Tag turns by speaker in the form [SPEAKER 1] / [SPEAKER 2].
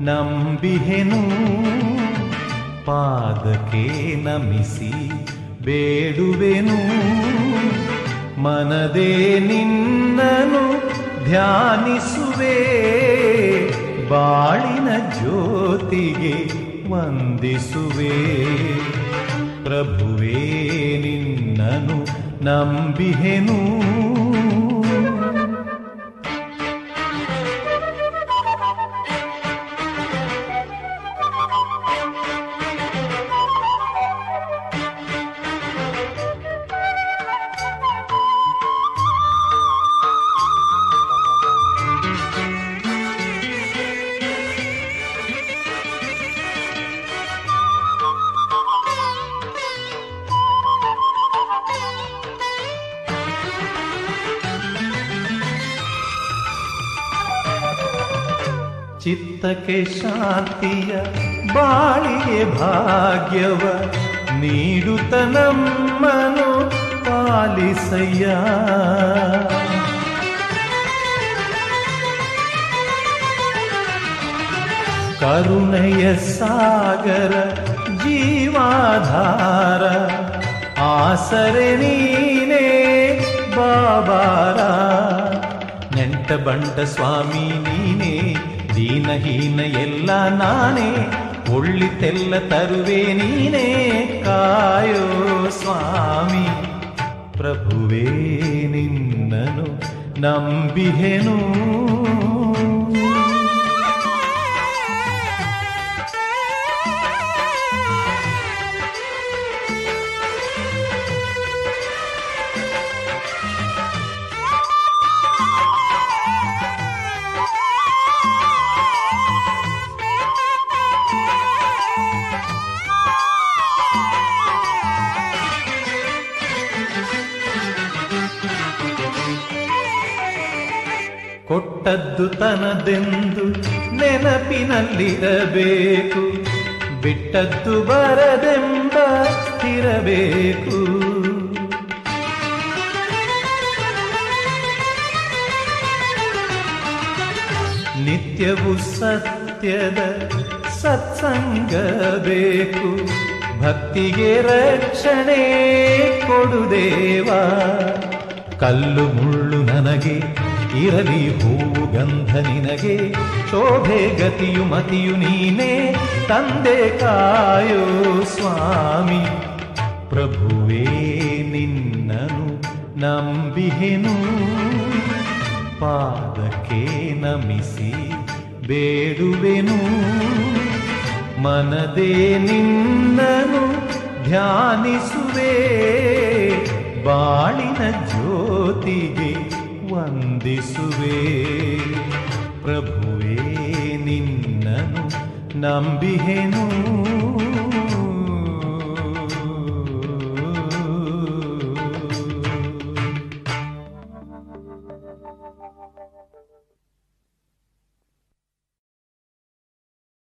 [SPEAKER 1] ನಂಬಿಹೆನು ಪಾದಕ್ಕೆ ನಮಿಸಿ ಬೇಡುವೆನು ಮನದೇ ನಿನ್ನನು ಧ್ಯಾನಿಸುವೆ ಬಾಳಿನ ಜ್ಯೋತಿಗೆ ವಂದಿಸುವೆ ಪ್ರಭುವೇ ನಿನ್ನನು ನಂಬಿಹೆನು ಚಿತ್ತಕ್ಕೆ ಶಾಂತಿಯ ಬಾಳಿಗೆ ಭಾಗ್ಯವ ನೀಡುತ್ತ ನಮ್ಮನು ಪಾಲಿಸಯ್ಯ ಕರುಣೆಯ ಸಾಗರ ಜೀವಾಧಾರ ಆಸರೆ ನೀನೇ ಬಾಬಾರ ನೆಂಟ ಬಂಟ ಸ್ವಾಮಿ ನೀನೇ ದೀನಹೀನ ಎಲ್ಲ ನಾನೇ ಒಳ್ಳಿತೆಲ್ಲ ತರುವೆ ನೀನೇ ಕಾಯೋ ಸ್ವಾಮಿ ಪ್ರಭುವೇ ನಿನ್ನನು ನಂಬಿಹೆನು ಕೊಟ್ಟದ್ದು ತನದೆಂದು ನೆನಪಿನಲ್ಲಿರಬೇಕು ಬಿಟ್ಟದ್ದು ಬರದೆಂಬ ಸ್ಥಿರಬೇಕು ನಿತ್ಯವು ಸತ್ಯದ ಸತ್ಸಂಗ ಬೇಕು ಭಕ್ತಿಗೆ ರಕ್ಷಣೆ ಕೊಡುದೇವ ಕಲ್ಲು ಮುಳ್ಳು ನನಗೆ ಇರಲಿ ಹೂವು ಗಂಧ ನಿನಗೆ ಶೋಭೆ ಗತಿಯು ಮತಿಯು ನೀನೇ ತಂದೆ ಕಾಯೋ ಸ್ವಾಮಿ ಪ್ರಭುವೇ ನಿನ್ನನು ನಂಬಿಹೆನು ಪಾದಕ್ಕೆ ನಮಿಸಿ ಬೇಡುವೆನು ಮನದೇ ನಿನ್ನನು ಧ್ಯಾನಿಸುವೆ ಬಾಳಿನ ಜ್ಯೋತಿಗೆ ವಂದಿಸುವೆ ಪ್ರಭುವೇ ನಿನ್ನನು ನಂಬಿಹೆನು